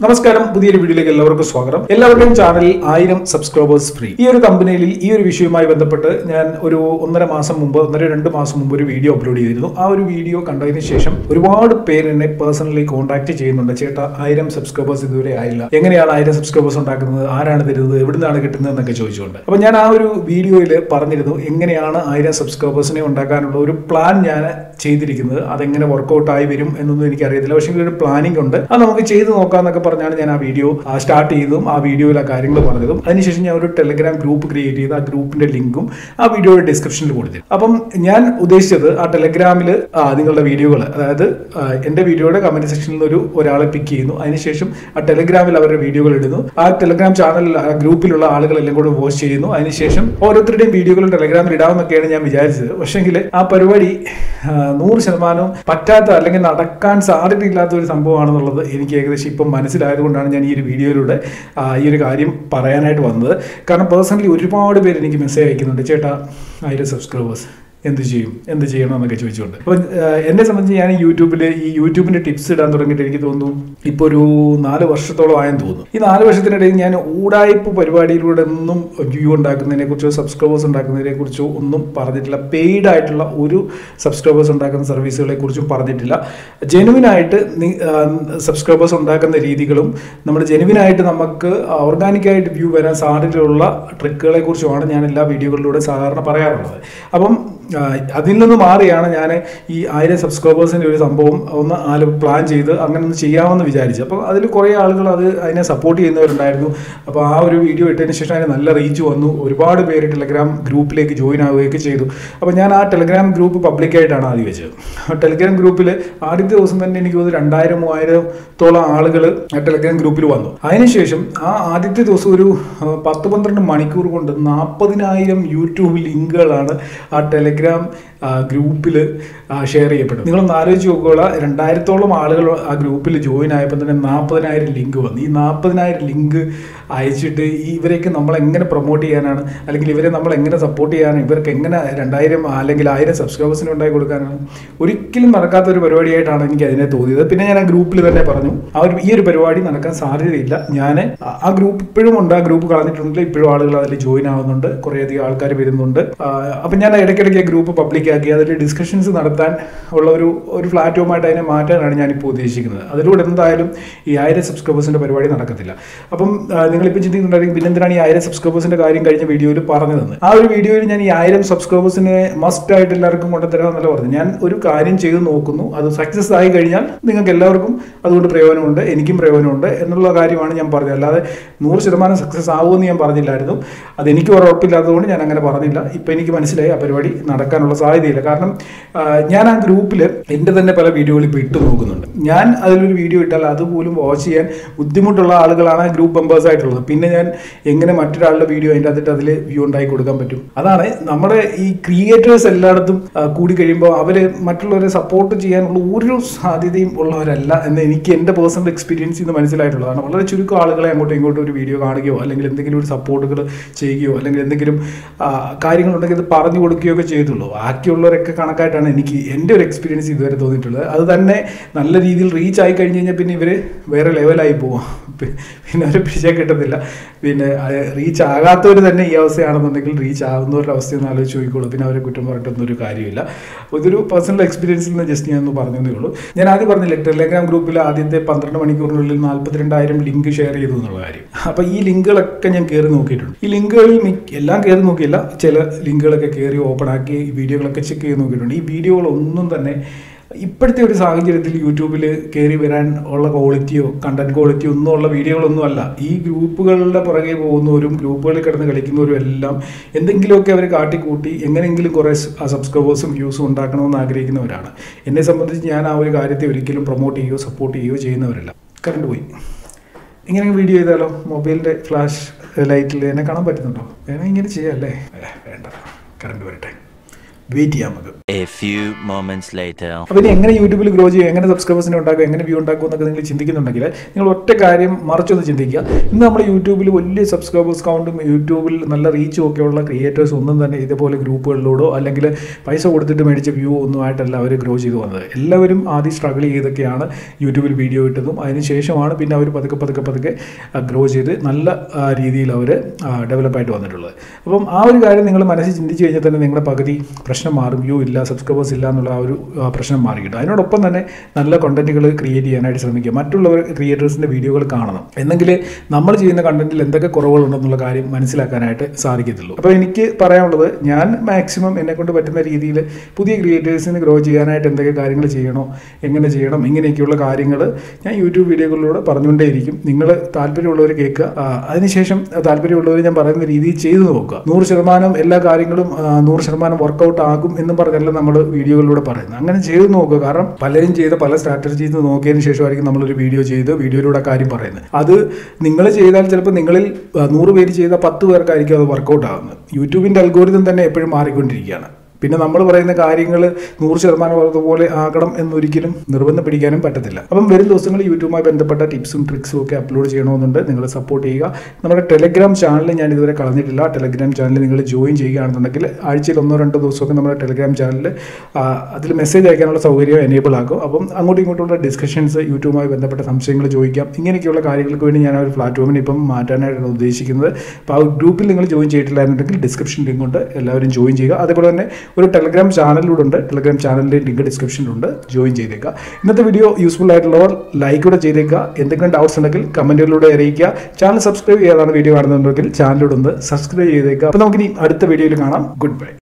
നമസ്കാരം പുതിയൊരു വീഡിയോയിലേക്ക് എല്ലാവർക്കും സ്വാഗതം എല്ലാവരുടെയും ചാനലിൽ ആയിരം സബ്സ്ക്രൈബേഴ്സ് ഫ്രീ ഈ ഒരു തമ്പനയിലിൽ ഈ ഒരു വിഷയവുമായി ബന്ധപ്പെട്ട് ഞാൻ ഒരു ഒന്നര മാസം മുമ്പ് ഒന്നര രണ്ട് മാസം മുമ്പ് ഒരു വീഡിയോ അപ്ലോഡ് ചെയ്തിരുന്നു ആ ഒരു വീഡിയോ കണ്ടതിന് ശേഷം ഒരുപാട് പേര് എന്നെ പേഴ്സണലി കോൺടാക്ട് ചെയ്യുന്നുണ്ട് ചേട്ടാ ആയിരം സബ്സ്ക്രൈബേഴ്സ് ഇതുവരെ ആയില്ല എങ്ങനെയാണ് ആയിരം സബ്സ്ക്രൈബേഴ്സ് ഉണ്ടാക്കുന്നത് ആരാണ് തരുന്നത് എവിടുന്നാണ് കിട്ടുന്നത് എന്നൊക്കെ ചോദിച്ചുകൊണ്ട് അപ്പൊ ഞാൻ ആ ഒരു വീഡിയോയിൽ പറഞ്ഞിരുന്നു എങ്ങനെയാണ് ആയിരം സബ്സ്ക്രൈബേഴ്സിനെ ഉണ്ടാക്കാനുള്ള ഒരു പ്ലാൻ ഞാൻ ചെയ്തിരിക്കുന്നത് അതെങ്ങനെ വർക്കൗട്ട് ആയി വരും എന്നൊന്നും എനിക്കറിയത്തില്ല പക്ഷേ ഒരു പ്ലാനിംഗ് ഉണ്ട് അത് നമുക്ക് ചെയ്ത് നോക്കാന്നൊക്കെ പറഞ്ഞാണ് ഞാൻ ആ വീഡിയോ സ്റ്റാർട്ട് ചെയ്തതും ആ വീഡിയോയിൽ ആ കാര്യങ്ങൾ പറഞ്ഞതും അതിനുശേഷം ഞാൻ ഒരു ടെലിഗ്രാം ഗ്രൂപ്പ് ക്രിയേറ്റ് ചെയ്ത് ആ ഗ്രൂപ്പിന്റെ ലിങ്കും ആ വീഡിയോയുടെ ഡിസ്ക്രിപ്ഷനിൽ കൊടുത്തിരുന്നു അപ്പം ഞാൻ ഉദ്ദേശിച്ചത് ആ ടെലിഗ്രാമിൽ നിങ്ങളുടെ വീഡിയോകൾ അതായത് ആ, എന്റെ വീഡിയോയുടെ കമന്റ് സെക്ഷനിൽ നിന്ന് ഒരു ഒരാളെ പിക്ക് ചെയ്യുന്നു അതിനുശേഷം ആ ടെലിഗ്രാമിൽ അവരുടെ വീഡിയോകൾ ഇടുന്നു ആ ടെലിഗ്രാം ചാനൽ ഗ്രൂപ്പിലുള്ള ആളുകളെല്ലാം കൂടെ വാച്ച് ചെയ്യുന്നു അതിനുശേഷം ഓരോരുത്തരുടെയും വീഡിയോകൾ ടെലിഗ്രാമിൽ ഇടാമെന്നൊക്കെയാണ് ഞാൻ വിചാരിച്ചത് പക്ഷെങ്കിൽ ആ പരിപാടി ആ, നൂറ് ശതമാനവും പറ്റാത്ത അല്ലെങ്കിൽ നടക്കാൻ സാധ്യതയില്ലാത്ത ഒരു സംഭവമാണെന്നുള്ളത് എനിക്ക് ഏകദേശം ഇപ്പം മനസ്സിലായതുകൊണ്ടാണ് ഞാൻ ഈ ഒരു വീഡിയോയിലൂടെ ആ, ഈ ഒരു കാര്യം പറയാനായിട്ട് വന്നത് കാരണം പേഴ്സണലി ഒരുപാട് പേര് എനിക്ക് മെസ്സേജ് അയക്കുന്നുണ്ട് ചേട്ടാ ആയിരം സബ്സ്ക്രൈബേഴ്സ് എന്ത് ചെയ്യും എന്ത് ചെയ്യണം എന്നൊക്കെ ചോദിച്ചുകൊണ്ട് അപ്പോൾ എന്നെ സംബന്ധിച്ച് ഞാൻ യൂട്യൂബിൽ ഈ യൂട്യൂബിന്റെ ടിപ്സ് ഇടാൻ തുടങ്ങിയിട്ട് എനിക്ക് തോന്നുന്നു ഇപ്പോൾ ഒരു നാല് വർഷത്തോളം ആയെന്ന് തോന്നുന്നു ഈ നാല് വർഷത്തിനിടയിൽ ഞാൻ ഊടായ്പ പരിപാടിയിലൂടെ ഒന്നും വ്യൂ ഉണ്ടാക്കുന്നതിനെ കുറിച്ചോ സബ്സ്ക്രൈബേഴ്സ് ഉണ്ടാക്കുന്നതിനെ കുറിച്ചോ ഒന്നും പറഞ്ഞിട്ടില്ല പെയ്ഡ് ആയിട്ടുള്ള ഒരു സബ്സ്ക്രൈബേഴ്സ് ഉണ്ടാക്കുന്ന സർവീസുകളെ കുറിച്ചും പറഞ്ഞിട്ടില്ല ജെനുവിനായിട്ട് സബ്സ്ക്രൈബേഴ്സ് ഉണ്ടാക്കുന്ന രീതികളും നമ്മൾ ജെനുവിനായിട്ട് നമുക്ക് ഓർഗാനിക്കായിട്ട് വ്യൂ വരാൻ സാധ്യതയുള്ള ട്രിക്കുകളെ കുറിച്ചുമാണ് ഞാൻ എല്ലാ വീഡിയോകളിലൂടെ സാധാരണ പറയാറുള്ളത് അപ്പം ആ, അതിൽ നിന്ന് മാറിയാണ് ഞാൻ ഈ ആയിരം സബ്സ്ക്രൈബേഴ്സിൻ്റെ ഒരു സംഭവം ഒന്ന് ആല് പ്ലാൻ ചെയ്ത് അങ്ങനെ ഒന്ന് ചെയ്യാമെന്ന് വിചാരിച്ചു അപ്പോൾ അതിൽ കുറേ ആളുകൾ അത് അതിനെ സപ്പോർട്ട് ചെയ്യുന്നവരുണ്ടായിരുന്നു അപ്പോൾ ആ ഒരു വീഡിയോ ഇട്ടതിന് ശേഷം അതിന് നല്ല റീച്ച് വന്നു ഒരുപാട് പേര് ടെലഗ്രാം ഗ്രൂപ്പിലേക്ക് ജോയിൻ ആവുകയൊക്കെ ചെയ്തു അപ്പോൾ ഞാൻ ആ ടെലഗ്രാം ഗ്രൂപ്പ് പബ്ലിക്കായിട്ടാണ് ആദ്യം വെച്ചത് ആ ടെലഗ്രാം ഗ്രൂപ്പിൽ ആദ്യത്തെ ദിവസം തന്നെ എനിക്ക് തോന്നുന്നു രണ്ടായിരം മൂവായിരത്തോളം ആളുകൾ ആ ടെലഗ്രാം ഗ്രൂപ്പിൽ വന്നു അതിനുശേഷം ആ ആദ്യത്തെ ദിവസം ഒരു ആ, പത്ത് പന്ത്രണ്ട് മണിക്കൂർ കൊണ്ട് നാൽപ്പതിനായിരം യൂട്യൂബ് ലിങ്കുകളാണ് ആ ടെലഗ്രാം ഗ്രൂപ്പിൽ ഷെയർ ചെയ്യപ്പെട്ടത് നിങ്ങളൊന്ന് ആലോചിച്ച് നോക്കുക രണ്ടായിരത്തോളം ആളുകൾ ആ ഗ്രൂപ്പിൽ ജോയിൻ ആയപ്പോൾ തന്നെ നാൽപ്പതിനായിരം ലിങ്ക് വന്നു ഈ നാൽപ്പതിനായിരം ലിങ്ക് അയച്ചിട്ട് ഈ ഇവരെയൊക്കെ നമ്മൾ എങ്ങനെ പ്രൊമോട്ട് ചെയ്യാനാണ് അല്ലെങ്കിൽ ഇവരെ നമ്മൾ എങ്ങനെ സപ്പോർട്ട് ചെയ്യാനാണ് ഇവർക്ക് എങ്ങനെ രണ്ടായിരം അല്ലെങ്കിൽ ആയിരം സബ്സ്ക്രൈബേഴ്സിന് ഉണ്ടാക്കി കൊടുക്കാനാണ് ഒരിക്കലും നടക്കാത്ത ഒരു പരിപാടിയായിട്ടാണ് എനിക്ക് അതിനെ തോന്നിയത് പിന്നെ ഞാൻ ആ ഗ്രൂപ്പിൽ തന്നെ പറഞ്ഞു ആ ഒരു ഈ ഒരു പരിപാടി നടക്കാൻ സാധ്യതയില്ല ഞാൻ ആ ഗ്രൂപ്പ് ഇപ്പോഴും ഉണ്ട് ആ ഗ്രൂപ്പ് കളഞ്ഞിട്ടുണ്ടെങ്കിൽ ഇപ്പോഴും ആളുകൾ അതിൽ ജോയിൻ ആവുന്നുണ്ട് കുറേയധികം ആൾക്കാർ വരുന്നുണ്ട് ആ, അപ്പം ഞാൻ ഇടയ്ക്കിടയ്ക്ക് ആ ഗ്രൂപ്പ് പബ്ലിക് ആക്കി അതിൽ ഡിസ്കഷൻസ് നടത്താൻ ഉള്ള ഒരു ഒരു പ്ലാറ്റ്ഫോമായിട്ട് അതിനെ മാറ്റാനാണ് ഞാനിപ്പോൾ ഉദ്ദേശിക്കുന്നത് അതിലൂടെ എന്തായാലും ഈ ആയിരം സബ്സ്ക്രൈബേഴ്സിൻ്റെ പരിപാടി നടക്കത്തില്ല അപ്പം ആ, നിങ്ങളിപ്പോൾ ചിന്തിക്കുന്നുണ്ടായിരിക്കും പിന്നെ എന്തിനാണ് ഈ ആയിരം സബ്സ്ക്രൈബേഴ്സിൻ്റെ കാര്യം കഴിഞ്ഞ വീഡിയോയിൽ പറഞ്ഞു തന്നത് ആ ഒരു വീഡിയോയിൽ ഞാൻ ഈ ആയിരം സബ്സ്ക്രൈബേഴ്സിനെ മസ്റ്റ് ആയിട്ട് എല്ലാവർക്കും കൊണ്ടുതരാമെന്നല്ല പറഞ്ഞു ഞാൻ ഒരു കാര്യം ചെയ്ത് നോക്കുന്നു അത് സക്സസ് ആയി കഴിഞ്ഞാൽ നിങ്ങൾക്ക് എല്ലാവർക്കും അതുകൊണ്ട് പ്രയോജനമുണ്ട് എനിക്കും പ്രയോജനമുണ്ട് എന്നുള്ള കാര്യമാണ് ഞാൻ പറഞ്ഞത് അല്ലാതെ നൂറ് ശതമാനം സക്സസ് ആവുമെന്ന് ഞാൻ പറഞ്ഞില്ലായിരുന്നു അത് എനിക്ക് ഒരു ഉറപ്പില്ലാത്തതുകൊണ്ട് ഞാൻ അങ്ങനെ പറഞ്ഞില്ല ഇപ്പം എനിക്ക് മനസ്സിലായി ആ പരിപാടി നടക്കാനുള്ള സാധ്യതയില്ല കാരണം ആ, ഞാൻ ആ ഗ്രൂപ്പിൽ എൻ്റെ തന്നെ പല വീഡിയോകൾ ഇപ്പോൾ ഇട്ട് നോക്കുന്നുണ്ട് ഞാൻ അതിലൊരു വീഡിയോ ഇട്ടാൽ അതുപോലും വാച്ച് ചെയ്യാൻ ബുദ്ധിമുട്ടുള്ള ആളുകളാണ് ഗ്രൂപ്പ് മെമ്പേഴ്സ് ആയിട്ടുള്ളത് പിന്നെ ഞാൻ എങ്ങനെ മറ്റൊരാളുടെ വീഡിയോ അതിൻ്റെ അകത്തിട്ട് അതിൽ വ്യൂ ഉണ്ടാക്കി കൊടുക്കാൻ പറ്റും അതാണ് നമ്മുടെ ഈ ക്രിയേറ്റേഴ്സ് എല്ലായിടത്തും ആ, കൂടി കഴിയുമ്പോൾ അവർ മറ്റുള്ളവരെ സപ്പോർട്ട് ചെയ്യാനുള്ള ഒരു സാധ്യതയും ഉള്ളവരല്ല എന്ന് എനിക്ക് എൻ്റെ പേഴ്സണൽ എക്സ്പീരിയൻസ് നിന്ന് മനസ്സിലായിട്ടുള്ളതാണ് വളരെ ചുരുക്കം ആളുകളെ അങ്ങോട്ടും ഇങ്ങോട്ടും ഒരു വീഡിയോ കാണുകയോ അല്ലെങ്കിൽ എന്തെങ്കിലും ഒരു സപ്പോർട്ടുകൾ ചെയ്യുകയോ അല്ലെങ്കിൽ എന്തെങ്കിലും ആ, കാര്യങ്ങളുണ്ടെങ്കിൽ അത് പറഞ്ഞു കൊടുക്കുകയോ ഒക്കെ ചെയ്തുള്ളൂ ബാക്കിയുള്ളവരൊക്കെ കണക്കായിട്ടാണ് എനിക്ക് എൻ്റെ ഒരു എക്സ്പീരിയൻസ് ഇതുവരെ തോന്നിയിട്ടുള്ളത് അത് തന്നെ നല്ല രീതിയിൽ റീച്ച് ആയി കഴിഞ്ഞ് കഴിഞ്ഞാൽ പിന്നെ ഇവർ വേറെ ലെവലായി പോകും പി- പിന്നെ അവരെ പിടിച്ചാൽ കിട്ടത്തില്ല പിന്നെ റീച്ച് ആകാത്തവർ തന്നെ ഈ അവസ്ഥയാണെന്നുണ്ടെങ്കിൽ റീച്ച് ആവുന്നവരുടെ അവസ്ഥയൊന്നും ആലോചിച്ച് നോക്കിക്കോളൂ പിന്നെ അവരെ കുറ്റം പറഞ്ഞിട്ടൊന്നും ഒരു കാര്യമില്ല അപ്പോൾ ഇതൊരു പേഴ്സണൽ എക്സ്പീരിയൻസിൽ നിന്ന് ജസ്റ്റ് ഞാൻ ഒന്ന് പറഞ്ഞതേ ഉള്ളൂ ഞാൻ ആദ്യം പറഞ്ഞില്ലേ ടെലഗ്രാം ഗ്രൂപ്പിൽ ആദ്യത്തെ പന്ത്രണ്ട് മണിക്കൂറിനുള്ളിൽ നാൽപ്പത്തിരണ്ടായിരം ലിങ്ക് ഷെയർ ചെയ്തു എന്നുള്ള കാര്യം അപ്പോൾ ഈ ലിങ്കുകളൊക്കെ ഞാൻ കയറി നോക്കിയിട്ടുണ്ട് ഈ ലിങ്കുകളിൽ മിക്ക എല്ലാം കയറി നോക്കിയില്ല ചില ലിങ്കുകളൊക്കെ കയറി ഓപ്പൺ ആക്കി ഈ വീഡിയോകളൊക്കെ ചെക്ക് ചെയ്ത് നോക്കിയിട്ടുണ്ട് ഈ വീഡിയോകളൊന്നും തന്നെ ഇപ്പോഴത്തെ ഒരു സാഹചര്യത്തിൽ യൂട്യൂബിൽ കയറി വരാൻ ഉള്ള ക്വാളിറ്റിയോ കണ്ടന്റ് ക്വാളിറ്റിയോ ഒന്നും ഉള്ള വീഡിയോകളൊന്നും അല്ല ഈ ഗ്രൂപ്പുകളുടെ പുറകെ പോകുന്നവരും ഗ്രൂപ്പുകളിൽ കിടന്ന് കളിക്കുന്നവരും എല്ലാം എന്തെങ്കിലുമൊക്കെ അവർ കാട്ടിക്കൂട്ടി എങ്ങനെയെങ്കിലും കുറേ സബ്സ്ക്രൈബേഴ്സും വ്യൂസും ഉണ്ടാക്കണമെന്ന് ആഗ്രഹിക്കുന്നവരാണ് എന്നെ സംബന്ധിച്ച് ഞാൻ ആ ഒരു കാര്യത്തെ ഒരിക്കലും പ്രൊമോട്ട് ചെയ്യുകയോ സപ്പോർട്ട് ചെയ്യുകയോ ചെയ്യുന്നവരല്ല കറണ്ട് പോയി ഇങ്ങനെ വീഡിയോ ചെയ്താലോ മൊബൈലിൻ്റെ ഫ്ലാഷ് ലൈറ്റിൽ എന്നെ കാണാൻ പറ്റുന്നുണ്ടോ വേണമെങ്കിൽ ഇങ്ങനെ ചെയ്യാം അല്ലേ ഏ, വേണ്ട കറണ്ട് വരട്ടെ വെയിറ്റ് ചെയ്യാം നമുക്ക് A few moments later. അപ്പോൾ ഇനി എങ്ങനെ യൂട്യൂബിൽ ഗ്രോ ചെയ്യും എങ്ങനെ സബ്സ്ക്രൈബേഴ്സിനെ ഉണ്ടാക്കും എങ്ങനെ വ്യൂ ഉണ്ടാക്കും എന്നൊക്കെ നിങ്ങൾ ചിന്തിക്കുന്നുണ്ടെങ്കിൽ നിങ്ങൾ ഒറ്റ കാര്യം മറിച്ചൊന്ന് ചിന്തിക്കുക ഇന്ന് നമ്മൾ യൂട്യൂബിൽ വലിയ സബ്സ്ക്രൈബേഴ്സ് കൗണ്ടും യൂട്യൂബിൽ നല്ല റീച്ചും ഒക്കെ ഉള്ള ക്രിയേറ്റേഴ്സ് ഒന്നും തന്നെ ഇതുപോലെ ഗ്രൂപ്പുകളിലൂടോ അല്ലെങ്കിൽ പൈസ കൊടുത്തിട്ട് മേടിച്ച വ്യൂ ഒന്നും ആയിട്ടല്ല അവർ ഗ്രോ ചെയ്തു വന്നത് എല്ലാവരും ആദ്യം സ്ട്രഗിൾ ചെയ്തൊക്കെയാണ് യൂട്യൂബിൽ വീഡിയോ ഇട്ടതും അതിനുശേഷമാണ് പിന്നെ അവർ പതുക്കെ പതുക്കെ പതുക്കെ ഗ്രോ ചെയ്ത് നല്ല ആ, രീതിയിൽ അവർ ഡെവലപ്പായിട്ട് വന്നിട്ടുള്ളത് അപ്പം ആ ഒരു കാര്യം നിങ്ങൾ മനസ്സിൽ ചിന്തിച്ച് കഴിഞ്ഞാൽ തന്നെ നിങ്ങളുടെ പകുതി പ്രശ്നം മാറും വ്യൂ ഇല്ല സബ്സ്ക്രൈബേഴ്സ് ഇല്ല എന്നുള്ള ആ ഒരു ആ, പ്രശ്നം മാറി കിട്ടും അതിനോടൊപ്പം തന്നെ നല്ല കണ്ടന്റുകൾ ക്രിയേറ്റ് ചെയ്യാനായിട്ട് ശ്രമിക്കുക മറ്റുള്ളവർ ക്രിയേറ്റേഴ്സിൻ്റെ വീഡിയോകൾ കാണണം എന്നെങ്കിൽ നമ്മൾ ചെയ്യുന്ന കണ്ടന്റിൽ എന്തൊക്കെ കുറവുകളുണ്ടെന്നുള്ള കാര്യം മനസ്സിലാക്കാനായിട്ട് സാധിക്കത്തുള്ളൂ അപ്പോൾ എനിക്ക് പറയാനുള്ളത് ഞാൻ മാക്സിമം എന്നെ കൊണ്ട് പറ്റുന്ന രീതിയിൽ പുതിയ ക്രിയേറ്റേഴ്സിന് ഗ്രോ ചെയ്യാനായിട്ട് എന്തൊക്കെ കാര്യങ്ങൾ ചെയ്യണോ എങ്ങനെ ചെയ്യണം ഇങ്ങനെയൊക്കെയുള്ള കാര്യങ്ങൾ ഞാൻ യൂട്യൂബ് വീഡിയോകളിലൂടെ പറഞ്ഞുകൊണ്ടേയിരിക്കും നിങ്ങൾ താല്പര്യമുള്ളവർ കേൾക്കുക ആ, അതിനുശേഷം താല്പര്യമുള്ളവർ ഞാൻ പറയുന്ന രീതിയിൽ ചെയ്തു നോക്കുക നൂറ് ശതമാനം എല്ലാ കാര്യങ്ങളും ആ, നൂറ് ശതമാനം വർക്കൗട്ട് ആകും എന്നും പറഞ്ഞല്ല നമ്മൾ വീഡിയോകളിലൂടെ പറയുന്നത് അങ്ങനെ ചെയ്തു നോക്കുക കാരണം പലരും ചെയ്ത പല സ്ട്രാറ്റജീസ് നോക്കിയതിന് ശേഷമായിരിക്കും നമ്മളൊരു വീഡിയോ ചെയ്ത് വീഡിയോയിലൂടെ ആ കാര്യം പറയുന്നത് അത് നിങ്ങൾ ചെയ്താൽ ചിലപ്പോൾ നിങ്ങളിൽ ആ, നൂറ് പേര് ചെയ്ത പത്ത് പേർക്കായിരിക്കും അത് വർക്കൗട്ട് ആകുന്നത് യൂട്യൂബിൻ്റെ അൽഗോരിതം തന്നെ എപ്പോഴും മാറിക്കൊണ്ടിരിക്കുകയാണ് പിന്നെ നമ്മൾ പറയുന്ന കാര്യങ്ങൾ നൂറ് ശതമാനം അതുപോലെ ആകണം എന്നൊരിക്കലും നിർബന്ധം പിടിക്കാനും പറ്റത്തില്ല അപ്പം വരും ദിവസങ്ങളിൽ യൂട്യൂബുമായി ബന്ധപ്പെട്ട ടിപ്സും ട്രിക്സും ഒക്കെ അപ്ലോഡ് ചെയ്യണമെന്നുണ്ട് നിങ്ങൾ സപ്പോർട്ട് ചെയ്യുക നമ്മുടെ ടെലഗ്രാം ചാനൽ ഞാൻ ഇതുവരെ കളഞ്ഞിട്ടില്ല ടെലഗ്രാം ചാനൽ നിങ്ങൾ ജോയിൻ ചെയ്യുകയാണെന്നുണ്ടെങ്കിൽ ആഴ്ചയിൽ ഒന്നോ രണ്ടോ ദിവസമൊക്കെ നമ്മുടെ ടെലഗ്രാം ചാനലിൽ അതിൽ മെസ്സേജ് അയക്കാനുള്ള സൗകര്യം എനേബിൾ ആക്കും അപ്പം അങ്ങോട്ടും ഇങ്ങോട്ടുള്ള ഡിസ്കഷൻസ് യൂട്യൂബുമായി ബന്ധപ്പെട്ട സംശയങ്ങൾ ചോദിക്കാം ഇങ്ങനെയൊക്കെയുള്ള കാര്യങ്ങൾക്ക് വേണ്ടി ഞാൻ ആ ഒരു പ്ലാറ്റ്ഫോമിന് ഇപ്പം മാറ്റാനായിട്ടാണ് ഉദ്ദേശിക്കുന്നത് അപ്പോൾ ആ ഗ്രൂപ്പിൽ നിങ്ങൾ ജോയിൻ ചെയ്തിട്ടില്ലായിരുന്നുണ്ടെങ്കിൽ ഡിസ്ക്രിപ്ഷൻ ലിങ്ക് ഉണ്ട് എല്ലാവരും ജോയിൻ ചെയ്യുക അതേപോലെ തന്നെ ഒരു ടെലഗ്രാം ചാനലിലൂടെ ഉണ്ട് ടെലഗ്രാം ചാനലിൻ്റെ ലിങ്ക് ഡിസ്ക്രിപ്ഷനിലുണ്ട് ജോയിൻ ചെയ്തേക്കുക ഇന്നത്തെ വീഡിയോ യൂസ്ഫുൾ ആയിട്ടുള്ളവർ ലൈക്ക് കൂടെ ചെയ്തേക്കുക എന്തെങ്കിലും ഡൗട്ട്സ് ഉണ്ടെങ്കിൽ കമൻറ്റുകളിലൂടെ അറിയിക്കുക ചാനൽ സബ്സ്ക്രൈബ് ചെയ്യാതാണ് വീഡിയോ കാണുന്നുണ്ടെങ്കിൽ ചാനലിലൂടെ ഒന്ന് സബ്സ്ക്രൈബ് ചെയ്തേക്കുക അപ്പോൾ നമുക്കിനി അടുത്ത വീഡിയോയിൽ കാണാം ഗുഡ് ബൈ